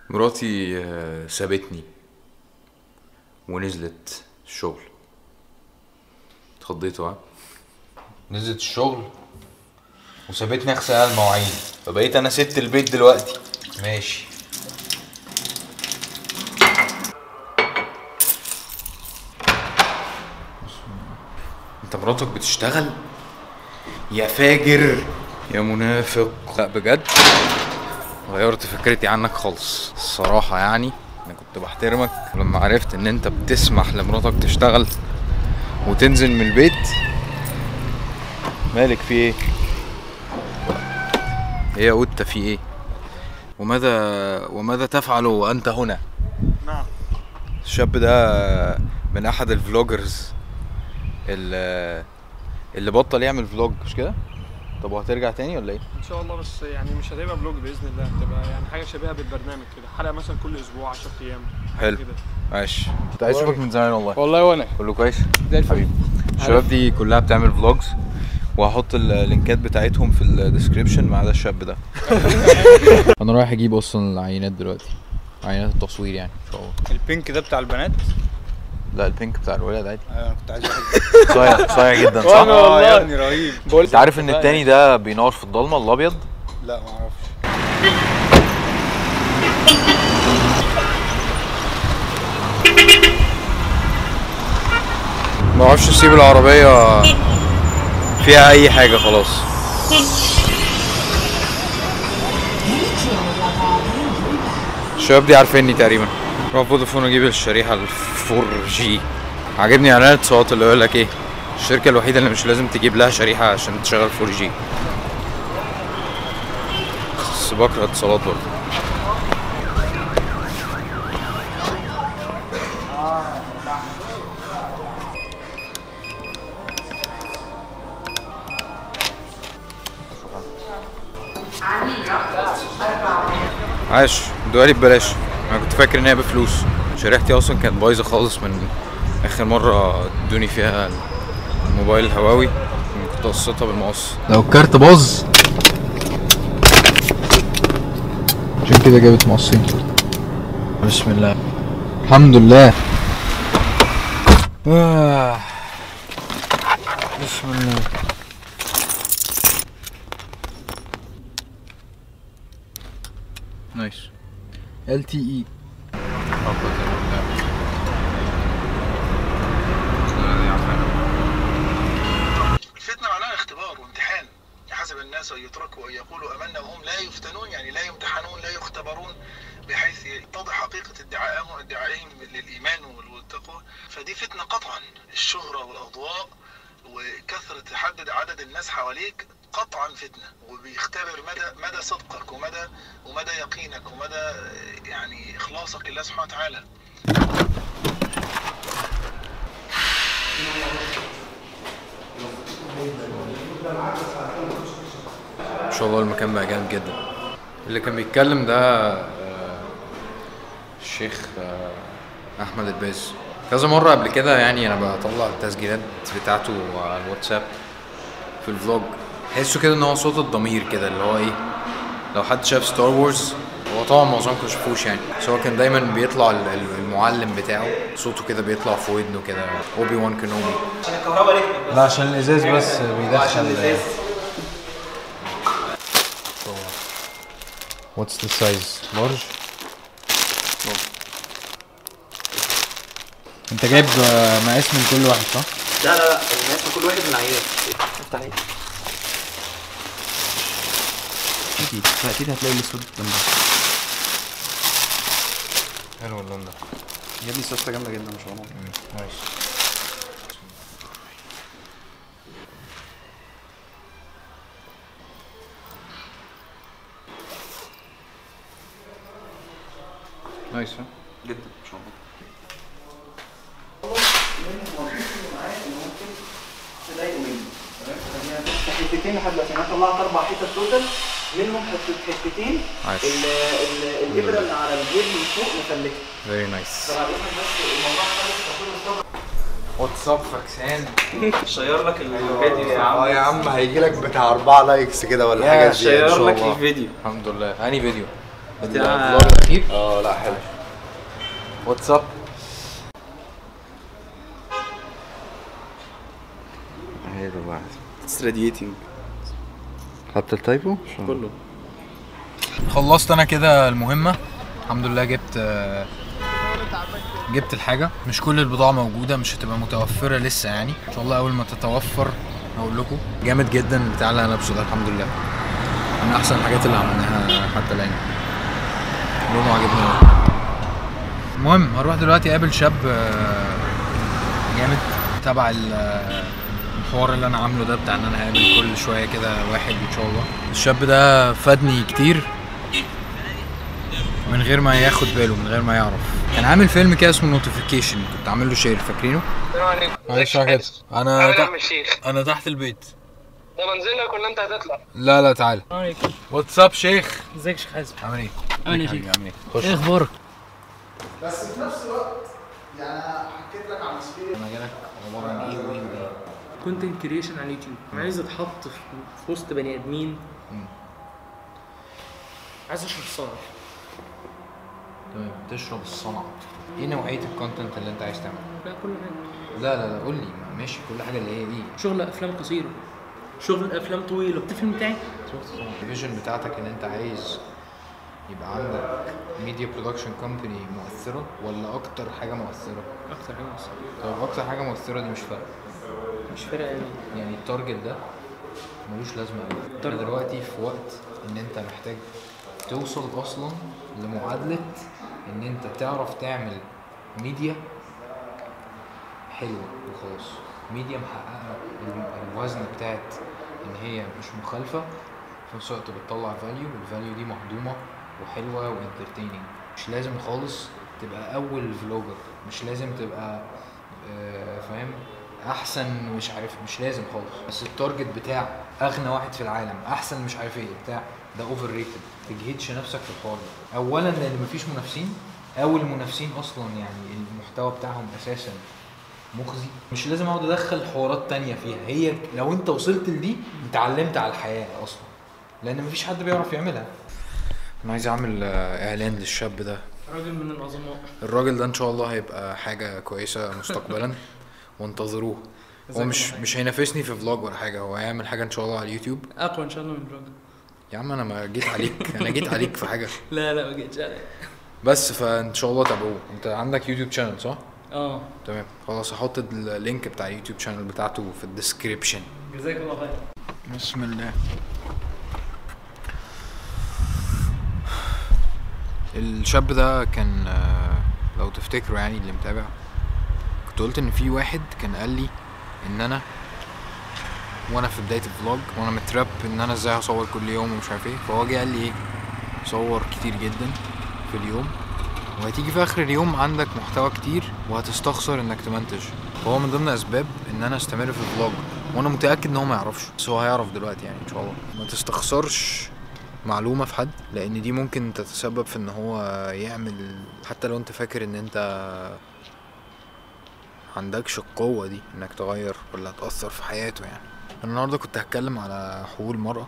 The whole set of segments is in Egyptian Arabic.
مراتي آه، سابتني ونزلت الشغل اتخضيتوا ها نزلت الشغل وسابتني اغسل انا المواعين فبقيت انا ست البيت دلوقتي ماشي انت مراتك بتشتغل يا فاجر يا منافق لا بجد غيرت فكرتي عنك خالص الصراحة يعني انا كنت بحترمك ولما عرفت ان انت بتسمح لمراتك تشتغل وتنزل من البيت مالك في ايه ايه يا قطة في ايه وماذا وماذا تفعل وانت هنا نعم الشاب ده من احد الفلوجرز اللي اللي بطل يعمل فلوج مش كده طب وهترجع تاني ولا ايه ان شاء الله بس يعني مش هتبقى فلوج باذن الله هتبقى يعني حاجه شبيهه بالبرنامج كده حلقه مثلا كل اسبوع 10 ايام حاجة حلو. كده ماشي كنت عايز اشوفك من زمان والله والله وانا كله كويس زي الفل حبيبي الشباب دي كلها بتعمل فلوجز وهحط اللينكات بتاعتهم في الديسكريبشن ما عدا الشاب ده انا رايح اجيب اصلا العينات دلوقتي عينات التصوير يعني ان شاء الله البينك ده بتاع البنات لا البينك بتاع الولاد عادي انا كنت عايز واحد صايع صايع جدا صح؟ وانا والله يا ابني رهيب بقول انت عارف ان التاني ده بينور في الضلمه الابيض لا ما اعرفش ما اعرفش اسيب العربيه فيها اي حاجه خلاص الشباب دي عارفيني تقريبا روح فودافون اجيب الشريحه ال 4 جي عاجبني اعلان اتصالات اللي يقول لك ايه الشركه الوحيده اللي مش لازم تجيب لها شريحه عشان تشغل 4 جي بس بكره اتصالات برضه عاش ادوها ببلاش انا كنت فاكر ان هي بفلوس شريحتي اصلا كانت بايظه خالص من اخر مره ادوني فيها الموبايل الهواوي كنت قصيتها بالمقص لو الكارت باظ عشان كده جابت مقصين بسم الله الحمد لله آه. بسم الله نايس ال تي اي الفتنة معناها اختبار وامتحان يحسب الناس أن يتركوا أن يقولوا أمنا وهم لا يفتنون يعني لا يمتحنون لا يختبرون بحيث يتضح حقيقة ادعائهم ادعائهم للإيمان والتقوى فدي فتنة قطعا الشهرة والأضواء وكثرة حدد عدد الناس حواليك قطعا فتنة وبيختبر مدى مدى صدقك ومدى ومدى يقينك ومدى يعني إخلاصك لله سبحانه وتعالى ان شاء الله المكان بقى جامد جدا اللي كان بيتكلم ده آه، الشيخ آه، احمد الباز كذا مره قبل كده يعني انا بطلع التسجيلات بتاعته على الواتساب في الفلوج تحسه كده ان هو صوت الضمير كده اللي هو ايه لو حد شاف ستار وورز هو طبعا معظمكم شافوش يعني بس هو كان دايما بيطلع ال- ال- المعلم بتاعه صوته كده بيطلع في ودنه كده اوبي وان كانوبي لا عشان الازاز بس بيدخل واتس ذا سايز لارج انت جايب آه، مقاس من كل واحد صح؟ لا لا لا الناس كل واحد من عينه افتح عينك اكيد فاكيد هتلاقي الاسود جنبها حلو اللون ده يا ابني الصوصه جامده جدا ما شاء الله نايس نايس ها جدا ما شاء الله حتتين لحد دلوقتي انا طلعت اربع حتت توتال منهم حتت- حتتين عاش ال- ال- الابره اللي على الجيب من فوق مفلته فيري نايس فبعدين بس الموضوع خلص واتساب فاكسان شير لك الفيديو يا عم اه يا عم هيجي لك بتاع 4 لايكس كده ولا حاجه زياده ان شير شاء لك الله الفيديو الحمد لله انهي فيديو بتاع الفلوج الاخير اه لا حلو واتساب حلو بقى اتس راديتنج حتى التايبو كله خلصت انا كده المهمه الحمد لله جبت آه، جبت الحاجه مش كل البضاعه موجوده مش هتبقى متوفره لسه يعني ان شاء الله اول ما تتوفر هقول لكم جامد جدا بتاع اللي انا لابسه ده الحمد لله من احسن الحاجات اللي عملناها حتى الان لونه عجبني أوي. المهم هروح دلوقتي اقابل شاب آه، جامد تبع ال- آه، الحوار اللي انا عامله ده بتاع ان انا هقابل كل شويه كده واحد ان شاء الله الشاب ده فادني كتير من غير ما ياخد باله من غير ما يعرف كان عامل فيلم كده اسمه نوتيفيكيشن كنت عامل له شير فاكرينه السلام عليكم معلش يا كده انا عامل ايه يا تحت عم الشيخ انا تحت البيت ده منزل لك ولا انت هتطلع؟ لا لا تعالى عليكم واتساب شيخ ازيك يا شيخ حازم عامل ايه عامل ايه يا شيخ عامل ايه خش ايه اخبارك بس في نفس الوقت يعني انا حكيت لك عن مسؤوليه مجالك عباره عن ايه وايه وايه كونتنت كريشن على اليوتيوب عايز اتحط في في وسط بني ادمين مم. عايز اشرب الصنعة تمام تشرب الصنعه ايه نوعيه الكونتنت اللي انت عايز تعمله لا كل حاجه لا لا لا قول لي ماشي كل حاجه اللي هي ايه شغل افلام قصيره شغل افلام طويله الفيلم بتاعي الفيجن بتاعتك ان انت عايز يبقى عندك ميديا برودكشن كومباني مؤثره ولا اكتر حاجه مؤثره اكتر حاجه بس طب اكتر حاجه مؤثره دي مش فارقه مش فارقه يعني يعني التارجت ده ملوش لازمه قوي احنا التارجت. دلوقتي في وقت ان انت محتاج توصل اصلا لمعادله ان انت تعرف تعمل ميديا حلوه وخلاص ميديا محققه ال- الوزن بتاعت ان هي مش مخالفه في نفس الوقت بتطلع فاليو والفاليو دي مهضومه وحلوه وانترتيننج مش لازم خالص تبقى اول فلوجر مش لازم تبقى آه، فاهم احسن مش عارف مش لازم خالص بس التارجت بتاع اغنى واحد في العالم احسن مش عارف ايه بتاع ده اوفر ريتد تجهدش نفسك في الحوار ده اولا لان مفيش منافسين او المنافسين اصلا يعني المحتوى بتاعهم اساسا مخزي مش لازم اقعد ادخل حوارات تانية فيها هي لو انت وصلت لدي انت علمت على الحياه اصلا لان مفيش حد بيعرف يعملها انا عايز اعمل آه، اعلان للشاب ده راجل من العظماء الراجل ده ان شاء الله هيبقى حاجه كويسه مستقبلا وانتظروه هو مش مش هينافسني في فلوج ولا حاجه هو هيعمل حاجه ان شاء الله على اليوتيوب اقوى ان شاء الله من الراجل يا عم انا ما جيت عليك انا جيت عليك في حاجه لا لا ما جيتش عليك بس فان شاء الله تابعوه انت عندك يوتيوب شانل صح اه تمام خلاص هحط اللينك بتاع اليوتيوب شانل بتاعته في الديسكريبشن جزاك الله خير بسم الله الشاب ده كان آه، لو تفتكروا يعني اللي متابع كنت قلت ان في واحد كان قال لي ان انا وانا في بدايه الفلوج وانا متراب ان انا ازاي هصور كل يوم ومش عارف ايه فهو جه قال لي ايه صور كتير جدا في اليوم وهتيجي في اخر اليوم عندك محتوى كتير وهتستخسر انك تمنتج فهو من ضمن اسباب ان انا استمر في الفلوج وانا متاكد ان هو ما يعرفش بس هو هيعرف دلوقتي يعني ان شاء الله ما تستخسرش معلومه في حد لان دي ممكن تتسبب في ان هو يعمل حتى لو انت فاكر ان انت عندكش القوه دي انك تغير ولا تاثر في حياته يعني انا النهارده كنت هتكلم على حقوق المراه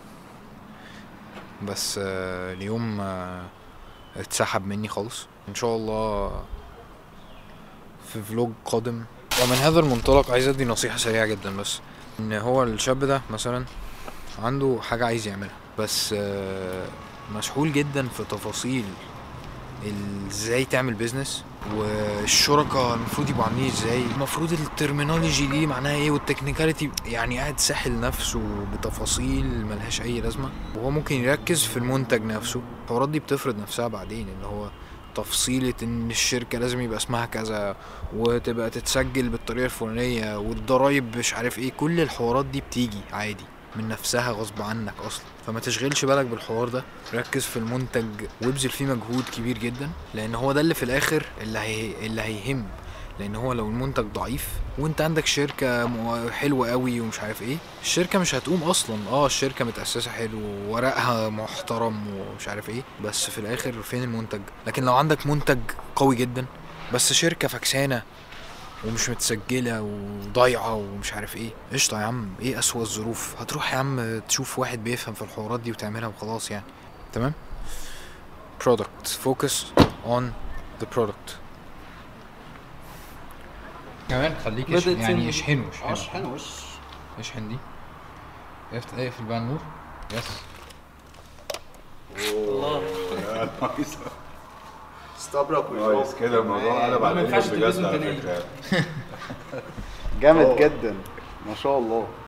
بس آه، اليوم آه، اتسحب مني خالص ان شاء الله في فلوج قادم ومن هذا المنطلق عايز ادي نصيحة سريعة جدا بس ان هو الشاب ده مثلا عنده حاجة عايز يعملها بس آه، مسحول جدا في تفاصيل ال- ازاي تعمل بيزنس والشركاء المفروض يبقوا عاملين ازاي المفروض الترمينولوجي دي معناها ايه والتكنيكاليتي يعني قاعد ساحل نفسه بتفاصيل ملهاش اي لازمه وهو ممكن يركز في المنتج نفسه الحوارات دي بتفرض نفسها بعدين اللي هو تفصيلة ان الشركة لازم يبقى اسمها كذا وتبقى تتسجل بالطريقة الفلانية والضرايب مش عارف ايه كل الحوارات دي بتيجي عادي من نفسها غصب عنك اصلا فما تشغلش بالك بالحوار ده ركز في المنتج وابذل فيه مجهود كبير جدا لان هو ده اللي في الاخر اللي هي اللي هيهم لان هو لو المنتج ضعيف وانت عندك شركه مو- حلوه قوي ومش عارف ايه الشركه مش هتقوم اصلا اه الشركه متاسسه حلو وورقها محترم ومش عارف ايه بس في الاخر فين المنتج لكن لو عندك منتج قوي جدا بس شركه فكسانه ومش متسجله وضايعه ومش عارف ايه قشطه يا عم ايه اسوأ الظروف هتروح يا عم تشوف واحد بيفهم في الحوارات دي وتعملها وخلاص يعني تمام product focus on the product كمان خليك بدأت يش... يعني تنزل. اشحنه اشحنه اشحن وش اشحن دي افتح اقفل بقى النور يس الله استبرق كويس كده الموضوع قلب ما على ينفعش بجد تلبسه على تاني. فكره جامد جدا ما شاء الله